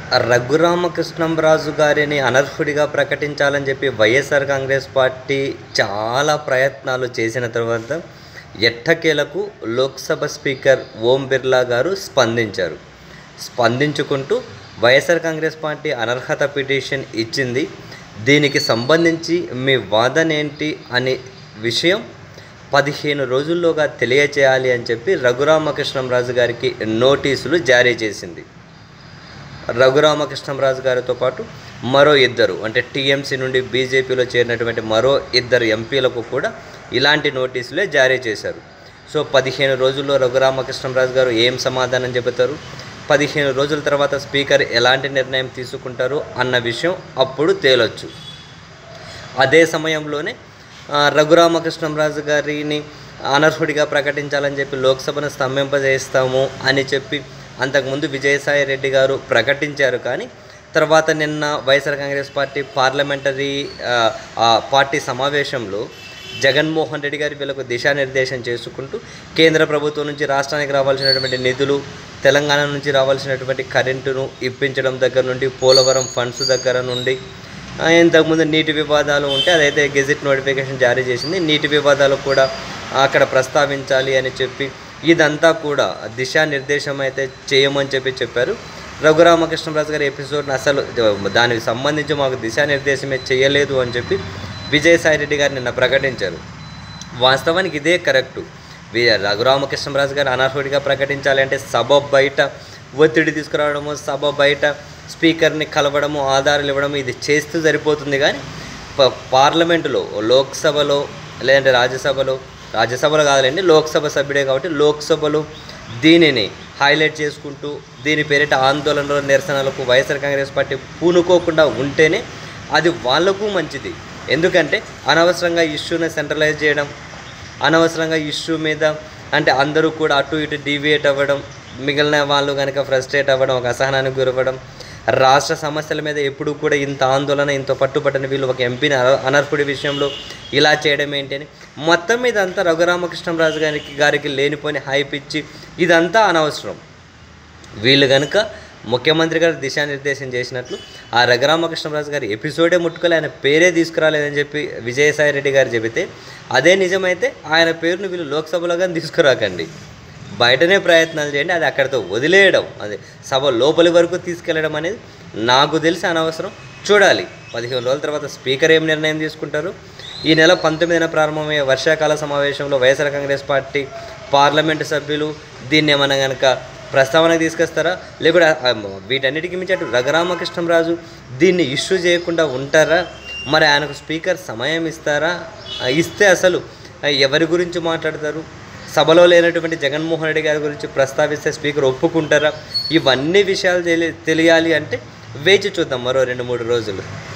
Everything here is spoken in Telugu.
రఘురామకృష్ణంరాజు గారిని అనర్హుడిగా ప్రకటించాలని చెప్పి వైఎస్ఆర్ కాంగ్రెస్ పార్టీ చాలా ప్రయత్నాలు చేసిన తర్వాత ఎట్టకేలకు లోక్సభ స్పీకర్ ఓం బిర్లా గారు స్పందించారు స్పందించుకుంటూ వైఎస్ఆర్ కాంగ్రెస్ పార్టీ అనర్హత పిటిషన్ ఇచ్చింది దీనికి సంబంధించి మీ వాదన ఏంటి అనే విషయం పదిహేను రోజుల్లోగా తెలియచేయాలి అని చెప్పి రఘురామకృష్ణంరాజు గారికి నోటీసులు జారీ చేసింది రఘురామకృష్ణంరాజు గారితో పాటు మరో ఇద్దరు అంటే టీఎంసీ నుండి బీజేపీలో చేరినటువంటి మరో ఇద్దరు ఎంపీలకు కూడా ఇలాంటి నోటీసులే జారీ చేశారు సో పదిహేను రోజుల్లో రఘురామకృష్ణంరాజు గారు ఏం సమాధానం చెబుతారు పదిహేను రోజుల తర్వాత స్పీకర్ ఎలాంటి నిర్ణయం తీసుకుంటారు అన్న విషయం అప్పుడు తేలొచ్చు అదే సమయంలోనే ఆ, రఘురామకృష్ణంరాజు గారిని అనర్హుడిగా ప్రకటించాలని చెప్పి లోక్సభను స్తంభింపజేస్తాము అని చెప్పి అంతకుముందు విజయసాయి రెడ్డి గారు ప్రకటించారు కానీ తర్వాత నిన్న వైఎస్ఆర్ కాంగ్రెస్ పార్టీ పార్లమెంటరీ ఆ, ఆ పార్టీ సమావేశంలో జగన్మోహన్ రెడ్డి గారి వీళ్ళకు దిశానిర్దేశం చేసుకుంటూ కేంద్ర ప్రభుత్వం నుంచి రాష్ట్రానికి రావాల్సినటువంటి నిధులు తెలంగాణ నుంచి రావాల్సినటువంటి కరెంటును ఇప్పించడం దగ్గర నుండి పోలవరం ఫండ్స్ దగ్గర నుండి ఆ, ఇంతకుముందు నీటి వివాదాలు ఉంటే అదైతే గెజిట్ నోటిఫికేషన్ జారీ చేసింది నీటి వివాదాలు కూడా అక్కడ ప్రస్తావించాలి అని చెప్పి ఇదంతా కూడా దిశానిర్దేశం అయితే చేయమని చెప్పి చెప్పారు రఘురామకృష్ణరాజు గారి ఎపిసోడ్ని అసలు దానికి సంబంధించి మాకు దిశానిర్దేశమే చేయలేదు అని చెప్పి విజయసాయి రెడ్డి గారు నిన్న ప్రకటించారు వాస్తవానికి ఇదే కరెక్టు వి- రఘురామకృష్ణరాజు గారు అనర్హుడిగా ప్రకటించాలి అంటే సభ బయట ఒత్తిడి తీసుకురావడము సభ బయట స్పీకర్ని కలవడము ఆధారాలు ఇవ్వడము ఇది చేస్తూ సరిపోతుంది కానీ ప- పార్లమెంటులో లోక్సభలో లేదంటే రాజ్యసభలో రాజ్యసభలో కాదులేండి లోక్సభ సభ్యుడే కాబట్టి లోక్సభలో దీనిని హైలైట్ చేసుకుంటూ దీని పేరిట ఆందోళనలు నిరసనలకు వైఎస్ఆర్ కాంగ్రెస్ పార్టీ పూనుకోకుండా ఉంటేనే అది వాళ్ళకు మంచిది ఎందుకంటే అనవసరంగా ఇష్యూని సెంట్రలైజ్ చేయడం అనవసరంగా ఇష్యూ మీద అంటే అందరూ కూడా అటు ఇటు డీవియేట్ అవ్వడం మిగిలిన వాళ్ళు కనుక ఫ్రస్ట్రేట్ అవ్వడం ఒక అసహనానికి గురవ్వడం రాష్ట్ర సమస్యల మీద ఎప్పుడు కూడా ఇంత ఆందోళన ఇంత పట్టుపట్టని వీళ్ళు ఒక ఎంపీని అన- అనర్హుడి విషయంలో ఇలా చేయడం ఏంటి అని మొత్తం మీద అంతా రఘురామకృష్ణరాజు గారికి గారికి లేనిపోని హైప్ ఇచ్చి ఇదంతా అనవసరం వీళ్ళు కనుక ముఖ్యమంత్రి గారు దిశానిర్దేశం చేసినట్లు ఆ రఘురామకృష్ణరాజు గారి ఎపిసోడే ముట్టుకోలే ఆయన పేరే తీసుకురాలేదని చెప్పి విజయసాయి రెడ్డి గారు చెబితే అదే నిజమైతే ఆయన పేరును వీళ్ళు లోక్సభలో కానీ తీసుకురాకండి బయటనే ప్రయత్నాలు చేయండి అది అక్కడితో వదిలేయడం అది సభ లోపలి వరకు తీసుకెళ్లడం అనేది నాకు తెలిసి అనవసరం చూడాలి పదిహేను రోజుల తర్వాత స్పీకర్ ఏం నిర్ణయం తీసుకుంటారు ఈ నెల పంతొమ్మిదిన ప్రారంభమయ్యే వర్షాకాల సమావేశంలో వైఎస్ఆర్ కాంగ్రెస్ పార్టీ పార్లమెంటు సభ్యులు దీన్ని ఏమన్నా కనుక ప్రస్తావనకు తీసుకొస్తారా లేకుంటే ఆ, వీటన్నిటికీ మించి అటు రఘురామకృష్ణరాజు దీన్ని ఇష్యూ చేయకుండా ఉంటారా మరి ఆయనకు స్పీకర్ సమయం ఇస్తారా ఆ, ఇస్తే అసలు ఆ, ఎవరి గురించి మాట్లాడతారు సభలో లేనటువంటి జగన్మోహన్ రెడ్డి గారి గురించి ప్రస్తావిస్తే స్పీకర్ ఒప్పుకుంటారా ఇవన్నీ విషయాలు తెలి తెలియాలి అంటే వేచి చూద్దాం మరో రెండు మూడు రోజులు